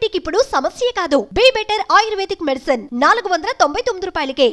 Diabetic ఇప్పుడు సమస్య కాదు బీ బెటర్ ఆయుర్వేదిక్ మెడిసిన్ నాలుగు వందల తొంభై తొమ్మిది రూపాయలకే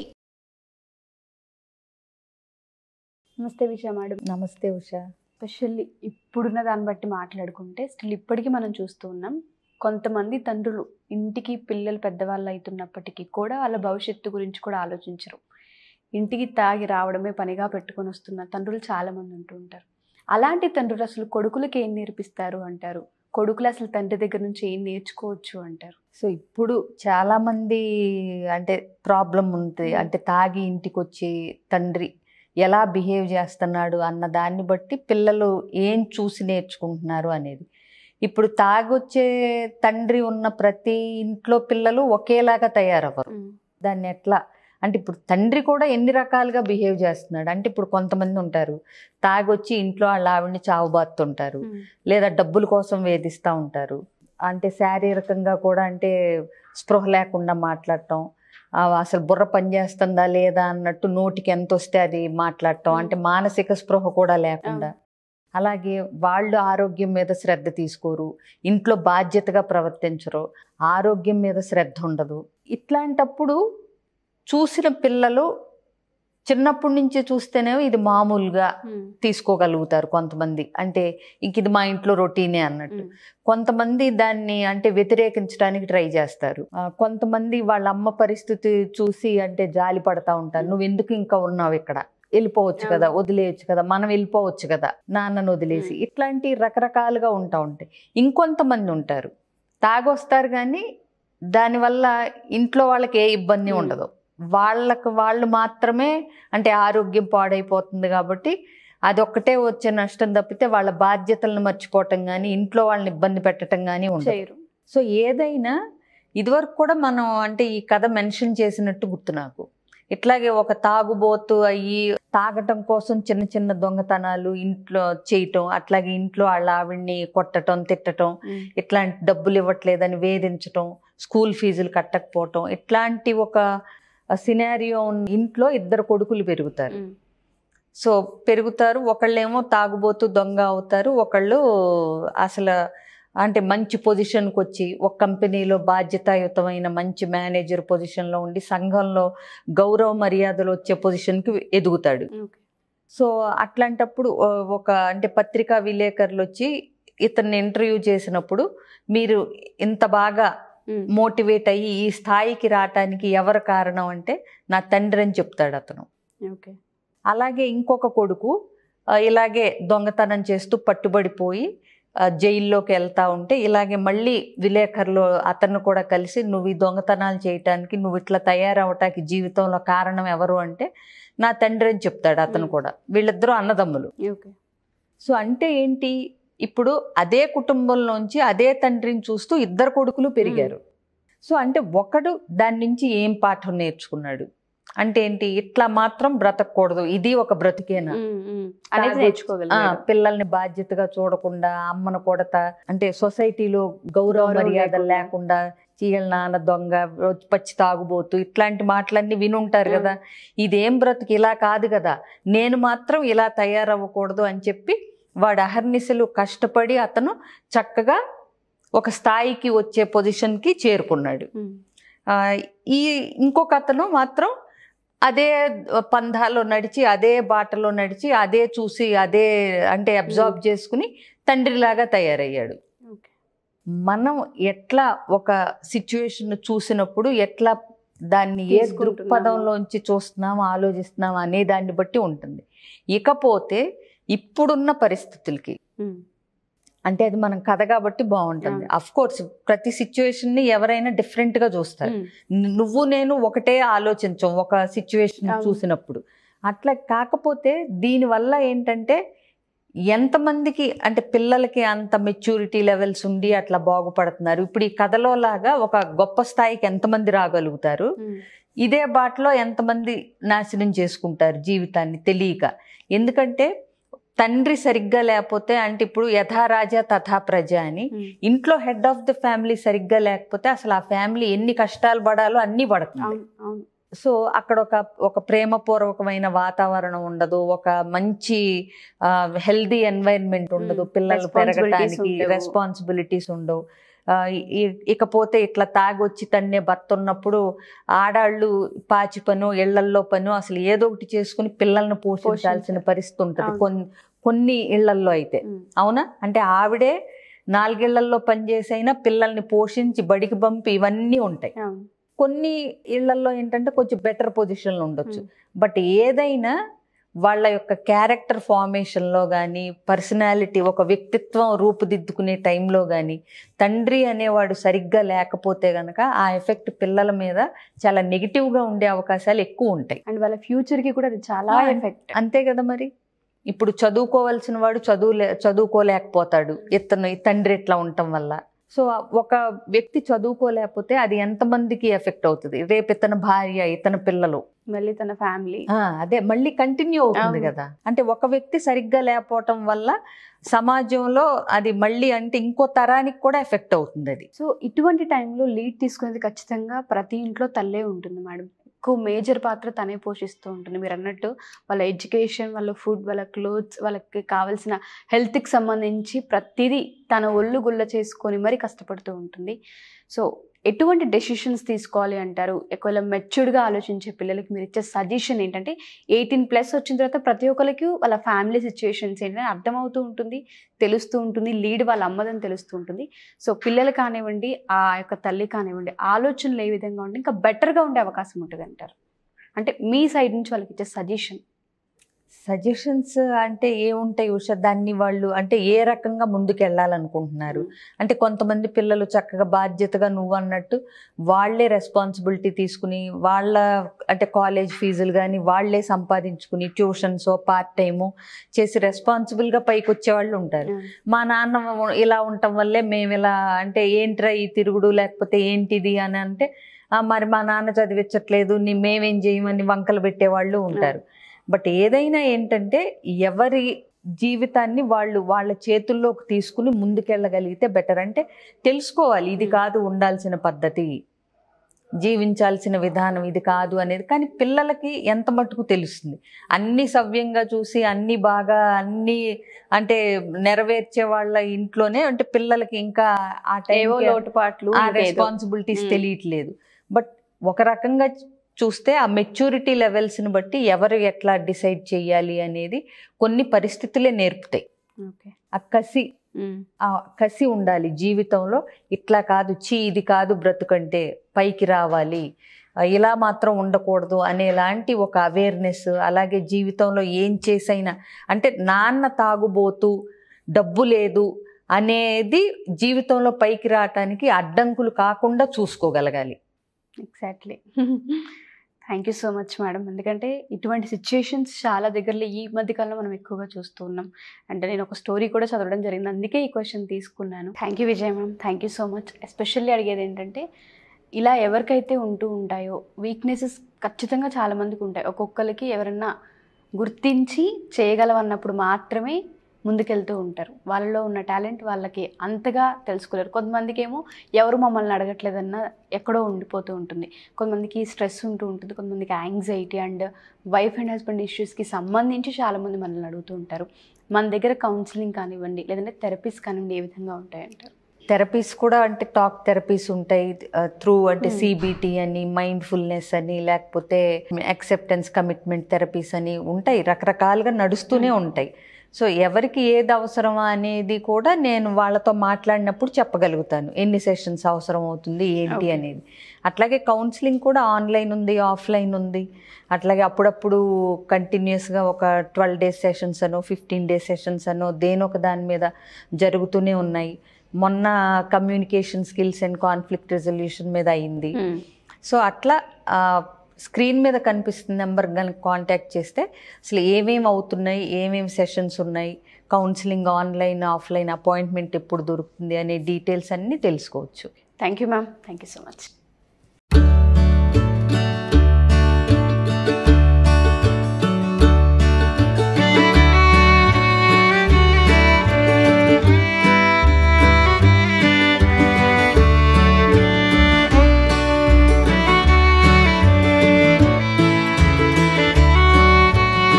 నమస్తే విషయ మేడం నమస్తే ఉషా స్పెషల్లీ ఇప్పుడున్న దాన్ని బట్టి మాట్లాడుకుంటే స్టిల్ ఇప్పటికీ మనం చూస్తూ ఉన్నాం కొంతమంది తండ్రులు ఇంటికి పిల్లలు పెద్దవాళ్ళు అవుతున్నప్పటికీ కూడా వాళ్ళ భవిష్యత్తు గురించి కూడా ఆలోచించరు ఇంటికి తాగి రావడమే పనిగా పెట్టుకొని వస్తున్న తండ్రులు చాలామంది ఉంటూ ఉంటారు అలాంటి తండ్రులు అసలు కొడుకులకి ఏం నేర్పిస్తారు అంటారు కొడుకులు అసలు తండ్రి దగ్గర నుంచి ఏం నేర్చుకోవచ్చు అంటారు సో ఇప్పుడు చాలా మంది అంటే ప్రాబ్లం ఉంది Hmm. అంటే తాగి ఇంటికి వచ్చి తండ్రి ఎలా బిహేవ్ చేస్తున్నాడు అన్న దాన్ని బట్టి పిల్లలు ఏం చూసి నేర్చుకుంటున్నారు అనేది ఇప్పుడు తాగొచ్చే తండ్రి ఉన్న ప్రతి ఇంట్లో పిల్లలు ఒకేలాగా తయారవ్వరు దాన్ని ఎట్లా అంటే ఇప్పుడు తండ్రి కూడా ఎన్ని రకాలుగా బిహేవ్ చేస్తున్నాడు అంటే ఇప్పుడు కొంతమంది ఉంటారు తాగొచ్చి ఇంట్లో వాళ్ళ ఆవిడని చావుబాతుంటారు లేదా డబ్బుల కోసం వేధిస్తూ ఉంటారు అంటే శారీరకంగా కూడా అంటే స్పృహ లేకుండా మాట్లాడటం ఆ, అసలు బుర్ర పనిచేస్తుందా లేదా అన్నట్టు నోటికి ఎంత వస్తే అది మాట్లాడటం అంటే మానసిక స్పృహ కూడా లేకుండా అలాగే వాళ్ళు ఆరోగ్యం మీద శ్రద్ధ తీసుకోరు ఇంట్లో బాధ్యతగా ప్రవర్తించరు ఆరోగ్యం మీద శ్రద్ధ ఉండదు ఇట్లాంటప్పుడు చూసిన పిల్లలు చిన్నప్పటి నుంచి చూస్తేనే ఇది మామూలుగా తీసుకోగలుగుతారు కొంతమంది అంటే ఇంక ఇది మా ఇంట్లో రొటీనే అన్నట్టు కొంతమంది దాన్ని అంటే వ్యతిరేకించడానికి ట్రై చేస్తారు ఆ, కొంతమంది వాళ్ళ అమ్మ పరిస్థితి చూసి అంటే జాలి పడతా ఉంటారు నువ్వు ఎందుకు ఇంకా ఉన్నావు ఇక్కడ వెళ్ళిపోవచ్చు కదా వదిలేయచ్చు కదా మనం వెళ్ళిపోవచ్చు కదా నాన్నను వదిలేసి మ్మ్. ఇట్లాంటి రకరకాలుగా ఉంటా ఉంటాయి ఇంకొంతమంది ఉంటారు తాగొస్తారు కానీ దానివల్ల ఇంట్లో వాళ్ళకి ఏ ఇబ్బంది మ్మ్. ఉండదు వాళ్ళకు వాళ్ళు మాత్రమే అంటే ఆరోగ్యం పాడైపోతుంది కాబట్టి అదొక్కటే వచ్చే నష్టం తప్పితే వాళ్ళ బాధ్యతలను మర్చిపోవటం కానీ ఇంట్లో వాళ్ళని ఇబ్బంది పెట్టడం కానీ ఉండదు చేయరు సో ఏదైనా ఇదివరకు కూడా మనం అంటే ఈ కథ మెన్షన్ చేసినట్టు గుర్తు నాకు ఇట్లాగే ఒక తాగుబోతు అయ్యి తాగటం కోసం చిన్న చిన్న దొంగతనాలు ఇంట్లో చేయటం అట్లాగే ఇంట్లో వాళ్ళ ఆవిడ్ని కొట్టటం తిట్టటం ఇట్లాంటి డబ్బులు ఇవ్వట్లేదని వేధించటం స్కూల్ ఫీజులు కట్టకపోవటం ఇట్లాంటి ఒక సినారియో ఇంట్లో ఇద్దరు కొడుకులు పెరుగుతారు సో పెరుగుతారు ఒకళ్ళేమో తాగుబోతూ దొంగ అవుతారు ఒకళ్ళు అసలు అంటే మంచి పొజిషన్కి వచ్చి ఒక కంపెనీలో బాధ్యతాయుతమైన మంచి మేనేజర్ పొజిషన్లో ఉండి సంఘంలో గౌరవ మర్యాదలు వచ్చే పొజిషన్కి ఎదుగుతాడు సో అట్లాంటప్పుడు ఆ, ఒక అంటే పత్రికా విలేకరులు వచ్చి ఇతన్ని ఇంటర్వ్యూ చేసినప్పుడు మీరు ఇంత బాగా మోటివేట్ అయ్యి ఈ స్థాయికి రావటానికి ఎవరు కారణం అంటే నా తండ్రి అని చెప్తాడు అతను ఓకే అలాగే ఇంకొక కొడుకు ఆ, ఇలాగే దొంగతనం చేస్తూ పట్టుబడిపోయి ఆ, జైల్లోకి వెళ్తా ఉంటే ఇలాగే మళ్ళీ విలేకరులు అతను కూడా కలిసి నువ్వు ఈ దొంగతనాలు చేయటానికి నువ్వు ఇట్లా తయారవటానికి జీవితంలో కారణం ఎవరు అంటే నా తండ్రి అని చెప్తాడు అతను మ్మ్. కూడా వీళ్ళిద్దరూ అన్నదమ్ములు ఓకే సో అంటే ఏంటి ఇప్పుడు అదే కుటుంబంలోంచి అదే తండ్రిని చూస్తూ ఇద్దరు కొడుకులు పెరిగారు సో అంటే ఒకడు దాని నుంచి ఏం పాఠం నేర్చుకున్నాడు అంటే ఏంటి ఇట్లా మాత్రం బ్రతకూడదు ఇది ఒక బ్రతికేనా అనేది తాగు- ఆ, నేర్చుకోగలిగారు పిల్లల్ని బాధ్యతగా చూడకుండా అమ్మను కొడత అంటే సొసైటీలో గౌరవ గౌరవం మర్యాదలు లేకుండా. లేకుండా చీయల నాన్న దొంగ పచ్చి తాగుబోతు ఇట్లాంటి మాటలన్నీ వినుంటారు ఆ. కదా ఇదేం బ్రతుకు ఇలా కాదు కదా నేను మాత్రం ఇలా తయారవ్వకూడదు అని చెప్పి వాడు అహర్నిశలు కష్టపడి అతను చక్కగా ఒక స్థాయికి వచ్చే పొజిషన్కి చేరుకున్నాడు ఆ, ఈ ఇంకొక అతను మాత్రం అదే పంధాలో నడిచి అదే బాటలో నడిచి అదే చూసి అదే అంటే అబ్జార్బ్ చేసుకుని తండ్రిలాగా తయారయ్యాడు ఓకే మనం ఎట్లా ఒక సిచ్యువేషన్ చూసినప్పుడు ఎట్లా దాన్ని ఏ తీసుకుంటున్నాము. దృక్పథంలోంచి చూస్తున్నాం ఆలోచిస్తున్నాం అనే దాన్ని బట్టి ఉంటుంది ఇకపోతే ఇప్పుడున్న పరిస్థితులకి అంటే అది మనం కథ కాబట్టి బాగుంటుంది అవును. అఫ్ కోర్స్ ప్రతి సిచ్యువేషన్ ని ఎవరైనా డిఫరెంట్ గా చూస్తారు ను- నువ్వు నేను ఒకటే ఆలోచించం ఒక సిచ్యువేషన్ అవును. చూసినప్పుడు అట్లా కాకపోతే దీనివల్ల ఏంటంటే ఎంతమందికి అంటే పిల్లలకి అంత మెచ్యూరిటీ లెవెల్స్ ఉండి అట్లా బాగుపడుతున్నారు ఇప్పుడు ఈ కథలో లాగా ఒక గొప్ప స్థాయికి ఎంతమంది రాగలుగుతారు ఇదే బాటలో ఎంతమంది నాశనం చేసుకుంటారు జీవితాన్ని తెలియక ఎందుకంటే తండ్రి సరిగ్గా లేకపోతే అంటే ఇప్పుడు యథా రాజా తథా ప్రజ అని ఇంట్లో హెడ్ ఆఫ్ ద ఫ్యామిలీ సరిగ్గా లేకపోతే అసలు ఆ ఫ్యామిలీ ఎన్ని కష్టాలు పడాలో అన్ని పడుతుంది అవును అవును సో అక్కడ ఒక ఒక ప్రేమపూర్వకమైన వాతావరణం ఉండదు ఒక మంచి హెల్దీ ఎన్వైరన్మెంట్ ఉండదు Hmm. పిల్లలు Responsibilities పెరగటానికి ఉండవు. రెస్పాన్సిబిలిటీస్ ఉండవు ఆ, ఇ- ఇకపోతే ఇట్లా తాగొచ్చి తన్నే భర్త ఉన్నప్పుడు ఆడాళ్ళు పాచి పను ఇళ్లల్లో పను అసలు ఏదో ఒకటి చేసుకుని పిల్లల్ని పోషించాల్సిన పోషించాలి. పరిస్థితి ఉంటుంది అవును. కొన్ని కొన్ని ఇళ్లల్లో అయితే ఉమ్, అవునా అంటే ఆవిడే నాలుగేళ్లలో పనిచేసైనా పిల్లల్ని పోషించి బడికి పంపి ఇవన్నీ ఉంటాయి అవును. కొన్ని ఇళ్లల్లో ఏంటంటే కొంచెం బెటర్ పొజిషన్లో ఉండొచ్చు Hmm. బట్ ఏదైనా వాళ్ళ యొక్క క్యారెక్టర్ ఫార్మేషన్లో కానీ పర్సనాలిటీ ఒక వ్యక్తిత్వం రూపుదిద్దుకునే టైంలో కానీ తండ్రి అనేవాడు సరిగ్గా లేకపోతే గనక ఆ ఎఫెక్ట్ పిల్లల మీద చాలా నెగిటివ్గా ఉండే అవకాశాలు ఎక్కువ ఉంటాయి అండ్ వాళ్ళ ఫ్యూచర్ కి కూడా అది చాలా ఆ, ఎఫెక్ట్ అంతే కదా మరి ఇప్పుడు చదువుకోవాల్సిన వాడు చదువులే చదువుకోలేకపోతాడు ఇతను ఈ తండ్రి ఇట్లా ఉండటం వల్ల సో ఒక వ్యక్తి చదువుకోలేకపోతే అది ఎంతమందికి ఎఫెక్ట్ అవుతుంది రేపు ఇతని భార్య ఇతని పిల్లలు మళ్ళీ తన ఫ్యామిలీ ఆ, అదే మళ్ళీ కంటిన్యూ అవుతుంది అవును. కదా అంటే ఒక వ్యక్తి సరిగ్గా లేకపోవటం వల్ల సమాజంలో అది మళ్ళీ అంటే ఇంకో తరానికి కూడా ఎఫెక్ట్ అవుతుంది అది సో ఇటువంటి టైంలో లీడ్ తీసుకునేది ఖచ్చితంగా ప్రతి ఇంట్లో తల్లే ఉంటుంది మేడం ఎక్కువ మేజర్ పాత్ర తనే పోషిస్తూ ఉంటుంది మీరు అన్నట్టు వాళ్ళ ఎడ్యుకేషన్ వాళ్ళ ఫుడ్ వాళ్ళ క్లోత్స్ వాళ్ళకి కావాల్సిన హెల్త్కి సంబంధించి ప్రతిదీ తన ఒళ్ళు గుల్ల చేసుకొని మరీ కష్టపడుతూ ఉంటుంది సో ఎటువంటి డెసిషన్స్ తీసుకోవాలి అంటారు ఒకవేళ మెచ్యూర్డ్గా ఆలోచించే పిల్లలకి మీరు ఇచ్చే సజెషన్ ఏంటంటే ఎయిటీన్ ప్లస్ వచ్చిన తర్వాత ప్రతి ఒక్కరికి వాళ్ళ ఫ్యామిలీ సిచ్యుయేషన్స్ ఏంటంటే అర్థమవుతూ ఉంటుంది తెలుస్తూ ఉంటుంది లీడ్ వాళ్ళ అమ్మదని తెలుస్తూ ఉంటుంది సో పిల్లలు కానివ్వండి ఆ యొక్క తల్లి కానివ్వండి ఆలోచనలు ఏ విధంగా ఉంటే ఇంకా బెటర్గా ఉండే అవకాశం ఉంటుంది అంటారు అంటే మీ సైడ్ నుంచి వాళ్ళకి ఇచ్చే సజెషన్ సజెషన్స్ అంటే ఏముంటాయి ఉష దాన్ని వాళ్ళు అంటే ఏ రకంగా ముందుకు వెళ్ళాలనుకుంటున్నారు అంటే కొంతమంది పిల్లలు చక్కగా బాధ్యతగా నువ్వు అన్నట్టు వాళ్ళే రెస్పాన్సిబిలిటీ తీసుకుని వాళ్ళ అంటే కాలేజ్ ఫీజులు కానీ వాళ్ళే సంపాదించుకుని ట్యూషన్స్ పార్ట్ టైము చేసి రెస్పాన్సిబుల్గా పైకి వచ్చే వాళ్ళు ఉంటారు మా నాన్న ఇలా ఉండటం వల్లే మేము ఇలా అంటే ఏంట్రా ఈ తిరుగుడు లేకపోతే ఏంటిది అని అంటే "ఆ, మరి మా నాన్న చదివించట్లేదు నీ మేమేం చేయమని వంకలు పెట్టేవాళ్ళు ఉంటారు బట్ ఏదైనా ఏంటంటే ఎవరి జీవితాన్ని వాళ్ళు వాళ్ళ చేతుల్లోకి తీసుకుని ముందుకెళ్ళగలిగితే బెటర్ అంటే తెలుసుకోవాలి ఇది Hmm. కాదు ఉండాల్సిన పద్ధతి జీవించాల్సిన విధానం ఇది కాదు అనేది కానీ పిల్లలకి ఎంత మటుకు తెలుస్తుంది అన్ని సవ్యంగా చూసి అన్ని బాగా అన్ని అంటే నెరవేర్చే వాళ్ళ ఇంట్లోనే అంటే పిల్లలకి ఇంకా ఆ ఏవో టైం లోటుపాట్లు ఆ ఇంకేదో. Responsibilities Mm. తెలియట్లేదు బట్ ఒక రకంగా చూస్తే ఆ మెచ్యూరిటీ లెవెల్స్ని బట్టి ఎవరు ఎట్లా డిసైడ్ చేయాలి అనేది కొన్ని పరిస్థితులే నేర్పుతాయి ఓకే ఆ కసి ఉమ్. ఆ కసి ఉండాలి జీవితంలో ఇట్లా కాదు చీ ఇది కాదు బ్రతుకంటే పైకి రావాలి ఆ, ఇలా మాత్రం ఉండకూడదు అనేలాంటి ఒక అవేర్నెస్ అలాగే జీవితంలో ఏం చేసైనా అంటే నాన్న తాగుబోతూ డబ్బు లేదు అనేది జీవితంలో పైకి రావటానికి అడ్డంకులు కాకుండా చూసుకోగలగాలి exactly thank you so much madam ఎందుకంటే ఇటువంటి సిచ్యుయేషన్స్ చాలా దగ్గరలో ఈ మధ్య కాలంలో మనం ఎక్కువగా చూస్తూ ఉన్నాం అంటే నేను ఒక స్టోరీ కూడా చదవడం జరిగింది అందుకే ఈ క్వశ్చన్ తీసుకున్నాను thank you Vijay ma'am thank you so much especially అడిగేది ఏంటంటే ఇలా ఎవరికైతే ఉంటూ ఉంటాయో వీక్నెసెస్ ఖచ్చితంగా చాలా మందికి ఉంటాయి ఒక్కొక్కరికి ఎవరన్నా గుర్తించి చేయగలవన్నప్పుడు మాత్రమే ముందుకెళ్తూ ఉంటారు వాళ్ళలో ఉన్న టాలెంట్ వాళ్ళకి అంతగా తెలుసుకోలేరు కొంతమందికి ఏమో ఎవరు మమ్మల్ని అడగట్లేదన్న ఎక్కడో ఉండిపోతూ ఉంటుంది కొంతమందికి స్ట్రెస్ ఉంటూ ఉంటుంది కొంతమందికి anxiety and wife and husband ఇష్యూస్కి సంబంధించి చాలామంది మనల్ని అడుగుతూ ఉంటారు మన దగ్గర కౌన్సిలింగ్ కానివ్వండి లేదంటే థెరపీస్ కానివ్వండి ఏ విధంగా ఉంటాయంటారు థెరపీస్ కూడా అంటే టాక్ థెరపీస్ ఉంటాయి త్రూ అంటే Hmm. సిబిటి అని మైండ్ఫుల్నెస్ అని లేకపోతే యాక్సెప్టెన్స్ కమిట్మెంట్ థెరపీస్ అని ఉంటాయి రకరకాలుగా నడుస్తూనే Hmm. ఉంటాయి సో ఎవరికి ఏది అవసరమా అనేది కూడా నేను వాళ్ళతో మాట్లాడినప్పుడు చెప్పగలుగుతాను ఎన్ని సెషన్స్ అవసరం అవుతుంది ఏంటి Okay. అనేది అట్లాగే కౌన్సిలింగ్ కూడా ఆన్లైన్ ఉంది ఆఫ్లైన్ ఉంది అట్లాగే అప్పుడప్పుడు కంటిన్యూస్గా ఒక ట్వెల్వ్ డేస్ సెషన్స్ అనో ఫిఫ్టీన్ డేస్ సెషన్స్ అనో దేనొక దాని మీద జరుగుతూనే ఉన్నాయి మొన్న communication skills and conflict resolution మీద అయింది సో అట్లా స్క్రీన్ మీద కనిపిస్తున్న నెంబర్ కనుక కాంటాక్ట్ చేస్తే అసలు ఏమేమి అవుతున్నాయి ఏమేమి సెషన్స్ ఉన్నాయి కౌన్సిలింగ్ ఆన్లైన్ ఆఫ్లైన్ అపాయింట్మెంట్ ఎప్పుడు దొరుకుతుంది అనే డీటెయిల్స్ అన్నీ తెలుసుకోవచ్చు thank you ma'am thank you so much